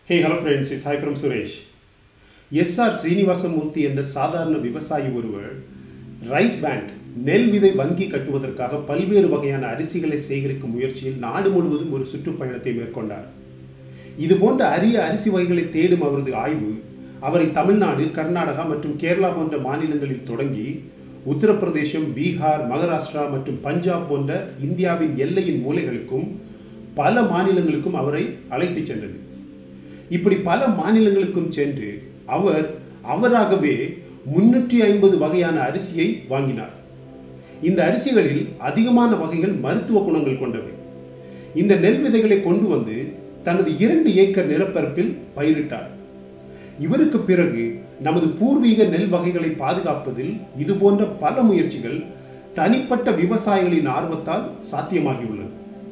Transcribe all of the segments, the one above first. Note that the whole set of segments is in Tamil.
Hey hello friends it's hi from Suresh S R Srinivasamurthy என்ற சாதாரண விவசாயி ஒருவர் ரைஸ் பேங்க் நெல் விதை வங்கி கட்டுவதற்காக பல்வேறு வகையான அரிசிகளை சேகரிக்கும் முயற்சியில் நாடு முழுவதும் ஒரு சுற்றுப்பயணத்தை மேற்கொண்டார் இது போன்ற அரிய அரிசி வகைகளை தேடும் அவரது ஆய்வு அவரை தமிழ்நாடு கர்நாடகா மற்றும் கேரளா போன்ற மாநிலங்களில் தொடங்கி உத்தரப்பிரதேசம் பீகார் மகாராஷ்டிரா மற்றும் பஞ்சாப் போன்ற இந்தியாவின் எல்லையின் மூலைகளுக்கும் பல மாநிலங்களுக்கும் அவரை அழைத்துச் சென்றது இப்படி பல மாநிலங்களுக்கும் சென்று அவர் அவராகவே முன்னூற்றி ஐம்பது வகையான அரிசியை வாங்கினார் இந்த அரிசிகளில் அதிகமான வகைகள் மருத்துவ குணங்கள் கொண்டவை இந்த நெல் விதைகளை கொண்டு வந்து தனது இரண்டு ஏக்கர் நிலப்பரப்பில் பயிரிட்டார் இவருக்கு பிறகு நமது பூர்வீக நெல் வகைகளை பாதுகாப்பதில் இது போன்ற பல முயற்சிகள் தனிப்பட்ட விவசாயிகளின் ஆர்வத்தால் சாத்தியமாகியுள்ளது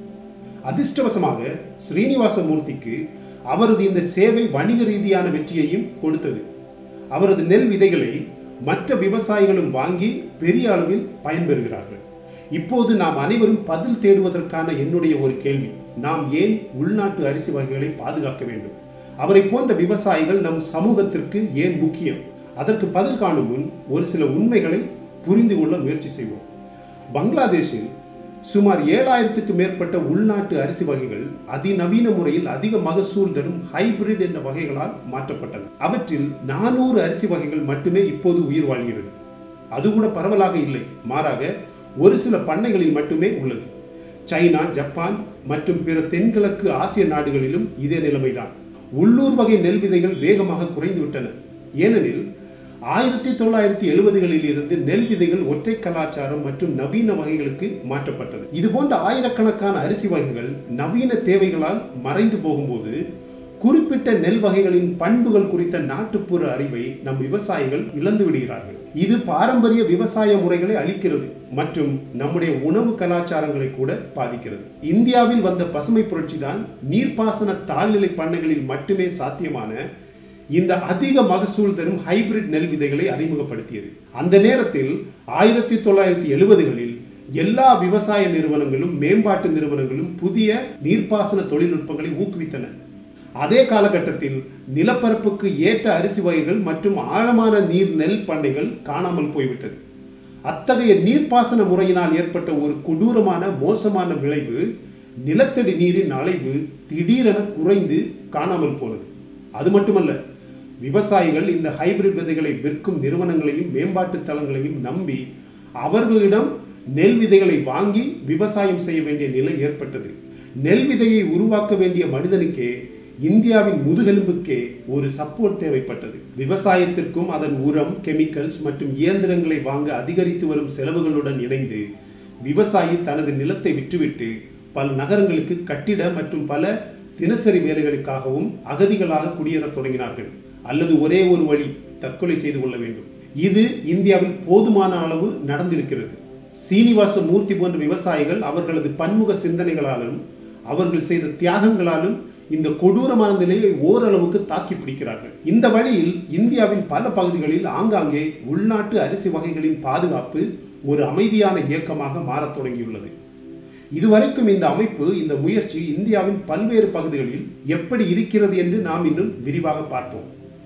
அதிர்ஷ்டவசமாக ஸ்ரீனிவாசமூர்த்திக்கு அவரது இந்த சேவை வணிக ரீதியான வெற்றியையும் கொடுத்தது அவரது நெல் விதைகளை மற்ற விவசாயிகளும் வாங்கி பெரிய அளவில் பயன்பெறுகிறார்கள் இப்போது நாம் அனைவரும் பதில் தேடுவதற்கான என்னுடைய ஒரு கேள்வி நாம் ஏன் உள்நாட்டு அரிசி வகைகளை பாதுகாக்க வேண்டும் அவரை போன்ற விவசாயிகள் நம் சமூகத்திற்கு ஏன் முக்கியம் அதற்கு பதில் காணும் முன் ஒரு சில உண்மைகளை புரிந்து கொள்ள முயற்சி செய்வோம் பங்களாதேஷில் சுமார் ஏழாயிரத்துக்கு மேற்பட்ட உள்நாட்டு அரிசி வகைகள் அதிநவீன முறையில் அதிக மகசூல் தரும் ஹைபிரிட் என்ற வகைகளால் மாற்றப்பட்டன அவற்றில் நானூறு அரிசி வகைகள் மட்டுமே இப்போது உயிர் வாழ்கிறது அது கூட பரவலாக இல்லை மாறாக ஒரு சில பண்ணைகளில் மட்டுமே உள்ளது சைனா ஜப்பான் மற்றும் பிற தென்கிழக்கு ஆசிய நாடுகளிலும் இதே நிலைமைதான் உள்ளூர் வகை நெல் விதைகள் வேகமாக குறைந்து விட்டன ஏனெனில் ஆயிரத்தி தொள்ளாயிரத்தி எழுபதுகளில் இருந்து நெல் விதைகள் ஒற்றை கலாச்சாரம் மற்றும் நவீன வகைகளுக்கு மாற்றப்பட்டது இது போன்ற ஆயிரக்கணக்கான அரிசி வகைகள் நவீன தேவைகளால் மறைந்து போகும்போது குறிப்பிட்ட நெல் வகைகளின் பண்புகள் குறித்த நாட்டுப்புற அறிவை நம் விவசாயிகள் இழந்து விடுகிறார்கள் இது பாரம்பரிய விவசாய முறைகளை அளிக்கிறது மற்றும் நம்முடைய உணவு கலாச்சாரங்களை கூட பாதிக்கிறது இந்தியாவில் வந்த பசுமை புரட்சி தான் நீர்ப்பாசன தாழ்நிலை பண்ணைகளில் மட்டுமே சாத்தியமான இந்த அதிக மகசூல் தரும் ஹைபிரிட் நெல் விதைகளை அறிமுகப்படுத்தியது அந்த நேரத்தில் ஆயிரத்தி தொள்ளாயிரத்தி எழுபதுகளில் எல்லா விவசாய நிறுவனங்களும் மேம்பாட்டு நிறுவனங்களும் புதிய நீர்ப்பாசன தொழில்நுட்பங்களை ஊக்குவித்தன அதே காலகட்டத்தில் நிலப்பரப்புக்கு ஏற்ற அரிசி வகைகள் மற்றும் ஆழமான நீர் நெல் பண்ணைகள் காணாமல் போய்விட்டது அத்தகைய நீர்ப்பாசன முறையினால் ஏற்பட்ட ஒரு கொடூரமான மோசமான விளைவு நிலத்தடி நீரின் அளவு திடீரென குறைந்து காணாமல் போனது அது மட்டுமல்ல விவசாயிகள் இந்த ஹைபிரிட் விதைகளை விற்கும் நிறுவனங்களையும் மேம்பாட்டு தளங்களையும் நம்பி அவர்களிடம் நெல் விதைகளை வாங்கி விவசாயம் செய்ய வேண்டிய நிலை ஏற்பட்டது நெல் விதையை உருவாக்க வேண்டிய மனிதனுக்கே இந்தியாவின் முதுகெலும்புக்கே ஒரு சப்போர்ட் தேவைப்பட்டது விவசாயத்திற்கும் அதன் உரம் கெமிக்கல்ஸ் மற்றும் இயந்திரங்களை வாங்க அதிகரித்து வரும் செலவுகளுடன் இணைந்து விவசாயி தனது நிலத்தை விற்றுவிட்டு பல நகரங்களுக்கு கட்டிட மற்றும் பல தினசரி வேலைகளுக்காகவும் அகதிகளாக குடியேறத் தொடங்கினார்கள் அல்லது ஒரே ஒரு வழி தற்கொலை செய்து கொள்ள வேண்டும் இது இந்தியாவில் போதுமான அளவு நடந்திருக்கிறது சீனிவாச மூர்த்தி போன்ற விவசாயிகள் அவர்களது பன்முக சிந்தனைகளாலும் அவர்கள் செய்த தியாகங்களாலும் இந்த கொடூரமான நிலையை ஓரளவுக்கு தாக்கி பிடிக்கிறார்கள் இந்த வழியில் இந்தியாவின் பல பகுதிகளில் ஆங்காங்கே உள்நாட்டு அரிசி வகைகளின் பாதுகாப்பு ஒரு அமைதியான இயக்கமாக மாறத் தொடங்கியுள்ளது இதுவரைக்கும் இந்த அமைப்பு இந்த முயற்சி இந்தியாவின் பல்வேறு பகுதிகளில் எப்படி இருக்கிறது என்று நாம் இன்னும் விரிவாக பார்ப்போம்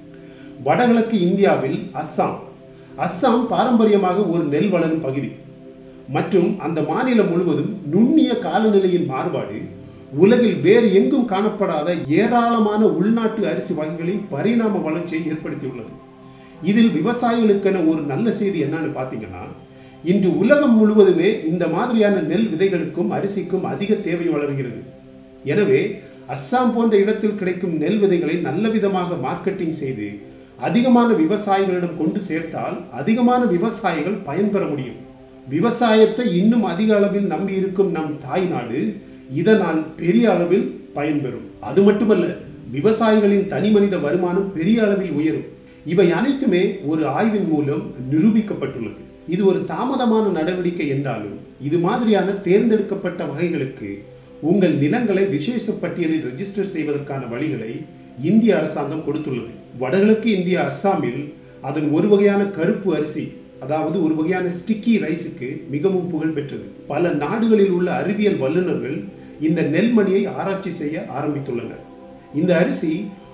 வடகிழக்கு இந்தியாவில் அஸ்ஸாம் அஸ்ஸாம் பாரம்பரியமாக ஒரு நெல் வளரும் பகுதி மற்றும் அந்த மாநிலம் முழுவதும் நுண்ணிய காலநிலையின் மாறுபாடு உலகில் வேறு எங்கும் காணப்படாத ஏராளமான உள்நாட்டு அரிசி வகைகளின் பரிணாம வளர்ச்சியை ஏற்படுத்தியுள்ளது இதில் விவசாயிகளுக்கென ஒரு நல்ல செய்தி என்னன்னு பார்த்தீங்கன்னா இன்று உலகம் முழுவதுமே இந்த மாதிரியான நெல் விதைகளுக்கும் அரிசிக்கும் அதிக தேவை வளர்கிறது எனவே அஸ்ஸாம் போன்ற இடத்தில் கிடைக்கும் நெல் விதைகளை நல்ல விதமாக மார்க்கெட்டிங் செய்து அதிகமான விவசாயிகளிடம் கொண்டு சேர்த்தால் அதிகமான விவசாயிகள் பயன்பெற முடியும் விவசாயத்தை இன்னும் அதிக அளவில் நம்பி இருக்கும் நம் தாய் நாடு இதனால் பெரிய அளவில் பயன்பெறும் அது மட்டுமல்ல விவசாயிகளின் தனி மனித வருமானம் பெரிய அளவில் உயரும் இவை அனைத்துமே ஒரு ஆய்வின் மூலம் நிரூபிக்கப்பட்டுள்ளது இது ஒரு தாமதமான நடவடிக்கை என்றாலும் இது மாதிரியான தேர்ந்தெடுக்கப்பட்ட வகைகளுக்கு உங்கள் நிலங்களை விசேஷ பட்டியலில் ரெஜிஸ்டர் செய்வதற்கான வழிகளை இந்திய அரசாங்கம் கொடுத்துள்ளது வடகிழக்கு இந்திய அஸ்ஸாமில் அதன் ஒரு வகையான கருப்பு அரிசி அதாவது ஒரு வகையான ஸ்டிக்கி ரைஸுக்கு மிகவும் புகழ் பெற்றது பல நாடுகளில் உள்ள அறிவியல் வல்லுநர்கள் இந்த நெல்மணியை ஆராய்ச்சி செய்ய ஆரம்பித்துள்ளனர் இந்த அரிசி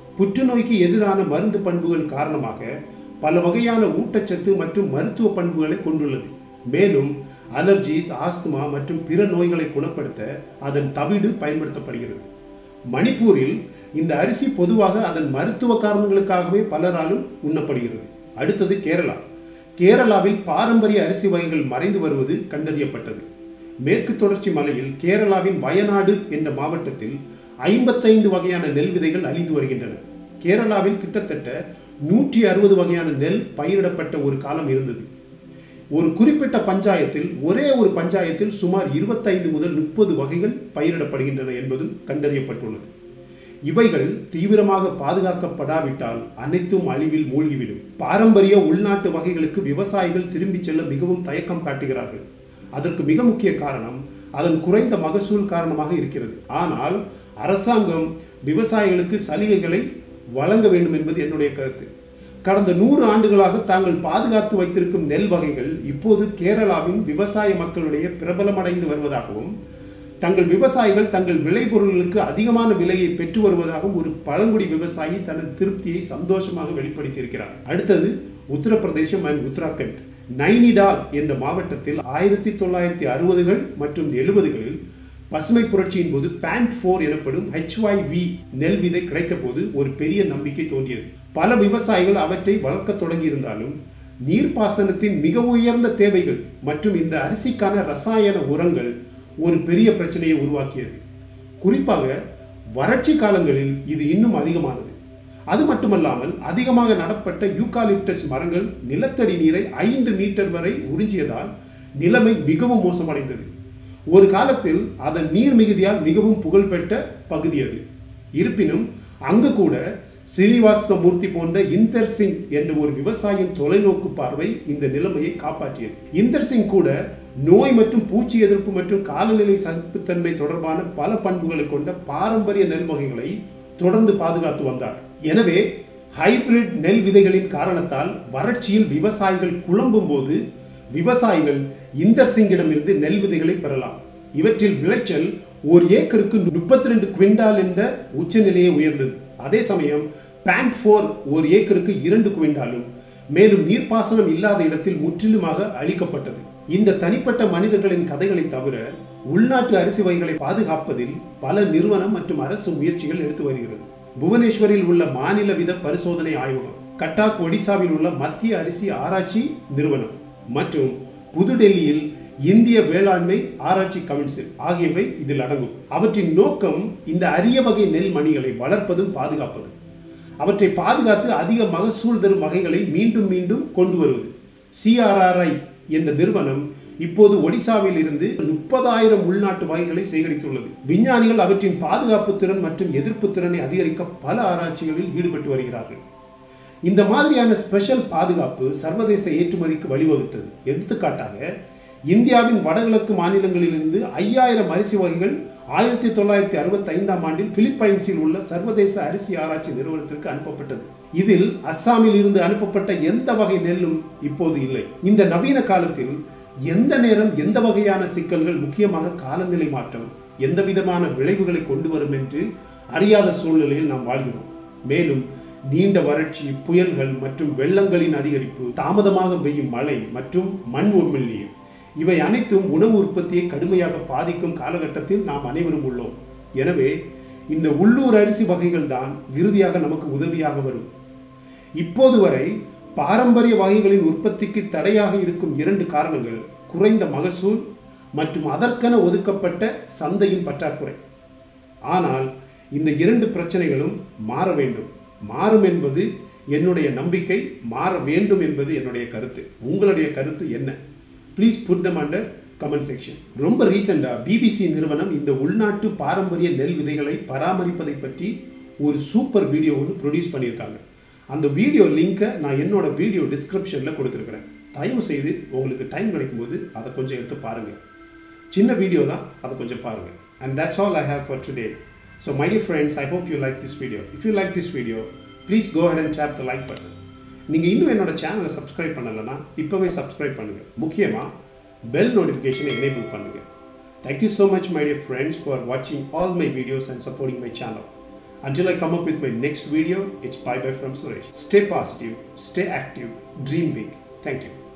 புற்றுநோய்க்கு எதிரான மருந்து பண்புகள் காரணமாக பல வகையான ஊட்டச்சத்து மற்றும் மருத்துவ பண்புகளை கொண்டுள்ளது மேலும் அலர்ஜிஸ் ஆஸ்துமா மற்றும் பிற நோய்களை குணப்படுத்த அதன் தவிடு பயன்படுத்தப்படுகிறது மணிப்பூரில் இந்த அரிசி பொதுவாக அதன் மருத்துவ காரணங்களுக்காகவே பலராலும் உண்ணப்படுகிறது அடுத்தது கேரளா கேரளாவில் பாரம்பரிய அரிசி வகைகள் மறைந்து வருவது கண்டறியப்பட்டது மேற்கு தொடர்ச்சி மலையில் கேரளாவின் வயநாடு என்ற மாவட்டத்தில் ஐம்பத்தைந்து வகையான நெல் விதைகள் அழிந்து வருகின்றன கேரளாவில் கிட்டத்தட்ட நூற்றி அறுபது வகையான நெல் பயிரிடப்பட்ட ஒரு காலம் இருந்தது ஒரு குறிப்பிட்ட பஞ்சாயத்தில் ஒரே ஒரு பஞ்சாயத்தில் சுமார் இருபத்தைந்து முதல் முப்பது வகைகள் பயிரிடப்படுகின்றன என்பதும் கண்டறியப்பட்டுள்ளது இவைகள் தீவிரமாக பாதுகாக்கப்படாவிட்டால் அனைத்தும் அழிவில் மூழ்கிவிடும் பாரம்பரிய உள்நாட்டு வகைகளுக்கு விவசாயிகள் திரும்பிச் செல்ல மிகவும் தயக்கம் காட்டுகிறார்கள் அதற்கு மிக முக்கிய காரணம் அதன் குறைந்த மகசூல் காரணமாக இருக்கிறது ஆனால் அரசாங்கம் விவசாயிகளுக்கு சலுகைகளை வழங்க வேண்டும் என்பது என்னுடைய கருத்து கடந்த நூறு ஆண்டுகளாக தாங்கள் பாதுகாத்து வைத்திருக்கும் நெல் வகைகள் இப்போது கேரளாவின் விவசாய மக்களுடைய பிரபலமடைந்து வருவதாகவும் தங்கள் விவசாயிகள் தங்கள் விளைபொருள்களுக்கு அதிகமான விலையை பெற்று வருவதாகவும் ஒரு பழங்குடி விவசாயி தனது திருப்தியை சந்தோஷமாக வெளிப்படுத்தியிருக்கிறார் அடுத்தது உத்தரப்பிரதேசம் அண்ட் உத்தராகண்ட் நைனிடால் என்ற மாவட்டத்தில் ஆயிரத்தி தொள்ளாயிரத்தி அறுபதுகள் மற்றும் எழுபதுகளில் பசுமை புரட்சியின் போது பேண்ட் ஃபோர் எனப்படும் ஹெச்ஒய்வி நெல் விதை கிடைத்த போது ஒரு பெரிய நம்பிக்கை தோன்றியது பல விவசாயிகள் அவற்றை வளர்க்க தொடங்கியிருந்தாலும் நீர்ப்பாசனத்தின் மிக உயர்ந்த தேவைகள் மற்றும் இந்த அரிசிக்கான ரசாயன உரங்கள் ஒரு பெரிய பிரச்சனையை உருவாக்கியது குறிப்பாக வறட்சி காலங்களில் இது இன்னும் அதிகமானது அது மட்டுமல்லாமல் அதிகமாக நடப்பட்ட யூகாலிப்டஸ் மரங்கள் நிலத்தடி நீரை ஐந்து மீட்டர் வரை உறிஞ்சியதால் நிலைமை மிகவும் மோசமடைந்தது ஒரு காலத்தில் அதன் நீர் மிகுதியால் மிகவும் புகழ்பெற்ற பகுதி அது இருப்பினும் அங்கு கூட ஸ்ரீனிவாசமூர்த்தி போன்ற இந்தர் சிங் என்ற ஒரு விவசாயியின் தொலைநோக்கு பார்வை இந்த நிலைமையை காப்பாற்றியது இந்தர் சிங் கூட நோய் மற்றும் பூச்சி எதிர்ப்பு மற்றும் காலநிலை சகிப்புத்தன்மை தொடர்பான பல பண்புகளை கொண்ட பாரம்பரிய நெல் வகைகளை தொடர்ந்து பாதுகாத்து வந்தார் எனவே ஹைபிரிட் நெல் விதைகளின் காரணத்தால் வறட்சியில் விவசாயிகள் குழம்பும் போது விவசாயிகள் இந்தர் சிங்கிடமிருந்து நெல் விதைகளை பெறலாம் இவற்றில் விளைச்சல் ஒரு ஏக்கருக்கு முப்பத்தி ரெண்டு குவிண்டால் என்ற உச்சநிலையை உயர்ந்தது அதே சமயம் பேண்ட் ஃபோர் ஒரு ஏக்கருக்கு இரண்டு குவிண்டாலும் மேலும் நீர்ப்பாசனம் இல்லாத இடத்தில் முற்றிலுமாக அழிக்கப்பட்டது இந்த தனிப்பட்ட மனிதர்களின் கதைகளை தவிர உள்நாட்டு அரிசி வகைகளை பாதுகாப்பதில் பல நிறுவனம் மற்றும் அரசு முயற்சிகள் எடுத்து வருகிறது புவனேஸ்வரில் உள்ள மாநில வித பரிசோதனை ஆய்வகம் கட்டாக் ஒடிசாவில் உள்ள மத்திய அரிசி ஆராய்ச்சி நிறுவனம் மற்றும் புதுடெல்லியில் இந்திய வேளாண்மை ஆராய்ச்சி கவுன்சில் ஆகியவை இதில் அடங்கும் அவற்றின் நோக்கம் இந்த அரிய வகை நெல் மணிகளை வளர்ப்பதும் பாதுகாப்பதும் அவற்றை பாதுகாத்து அதிக மகசூல் தரும் வகைகளை மீண்டும் மீண்டும் கொண்டு வருவது சிஆர்ஆர்ஐ என்ற நிறுவனம் இப்போது ஒடிசாவில் இருந்து முப்பதாயிரம் உள்நாட்டு வகைகளை சேகரித்துள்ளது விஞ்ஞானிகள் அவற்றின் பாதுகாப்பு திறன் மற்றும் எதிர்ப்பு திறனை அதிகரிக்க பல ஆராய்ச்சிகளில் ஈடுபட்டு வருகிறார்கள் இந்த மாதிரியான ஸ்பெஷல் பாதுகாப்பு சர்வதேச ஏற்றுமதிக்கு வழிவகுத்தது எடுத்துக்காட்டாக இந்தியாவின் வடகிழக்கு மாநிலங்களிலிருந்து ஐயாயிரம் அரிசி வகைகள் ஆயிரத்தி தொள்ளாயிரத்தி அறுபத்தி ஐந்தாம் ஆண்டில் பிலிப்பைன்ஸில் உள்ள சர்வதேச அரிசி ஆராய்ச்சி நிறுவனத்திற்கு அனுப்பப்பட்டது இதில் அஸ்ஸாமில் இருந்து அனுப்பப்பட்ட எந்த வகை நெல்லும் இப்போது இல்லை இந்த நவீன காலத்தில் எந்த நேரம் எந்த வகையான சிக்கல்கள் முக்கியமாக காலநிலை மாற்றம் எந்த விதமான விளைவுகளை கொண்டு வரும் என்று அறியாத சூழ்நிலையில் நாம் வாழ்கிறோம் மேலும் நீண்ட வறட்சி புயல்கள் மற்றும் வெள்ளங்களின் அதிகரிப்பு தாமதமாக பெய்யும் மழை மற்றும் மண் உமிழ்நீர் இவை அனைத்தும் உணவு உற்பத்தியை கடுமையாக பாதிக்கும் காலகட்டத்தில் நாம் அனைவரும் உள்ளோம் எனவே இந்த உள்ளூர் அரிசி வகைகள் தான் இறுதியாக நமக்கு உதவியாக வரும் இப்போது வரை பாரம்பரிய வகைகளின் உற்பத்திக்கு தடையாக இருக்கும் இரண்டு காரணங்கள் குறைந்த மகசூல் மற்றும் அதற்கென ஒதுக்கப்பட்ட சந்தையின் பற்றாக்குறை ஆனால் இந்த இரண்டு பிரச்சனைகளும் மாற வேண்டும் மாறும் என்பது என்னுடைய நம்பிக்கை மாற வேண்டும் என்பது என்னுடைய கருத்து உங்களுடைய கருத்து என்ன please put them under comment section ரொம்ப ரீசெண்டாக பிபிசி நிறுவனம் இந்த உள்நாட்டு பாரம்பரிய நெல் விதைகளை பராமரிப்பதை பற்றி ஒரு சூப்பர் வீடியோ ஒன்று ப்ரொடியூஸ் பண்ணியிருக்காங்க அந்த வீடியோ லிங்கை நான் என்னோட வீடியோ டிஸ்கிரிப்ஷனில் கொடுத்துருக்குறேன் தயவு செய்து உங்களுக்கு டைம் கிடைக்கும்போது அதை கொஞ்சம் எடுத்து பாருங்கள் சின்ன வீடியோ தான் அதை கொஞ்சம் பாருங்கள் and that's all I have for today so my dear friends I hope you like this video if you like this video please go head and tap the like button நீங்கள் இன்னும் என்னோட சேனலை சப்ஸ்கிரைப் பண்ணலைன்னா இப்போவே சப்ஸ்கிரைப் பண்ணுங்கள் முக்கியமாக பெல் நோட்டிஃபிகேஷனை எனேபிள் பண்ணுங்கள் thank you so much my dear friends for வாட்சிங் all my videos and supporting my channel Until I come up with my next video, it's bye bye from Suresh. Stay positive, stay active, dream big. Thank you.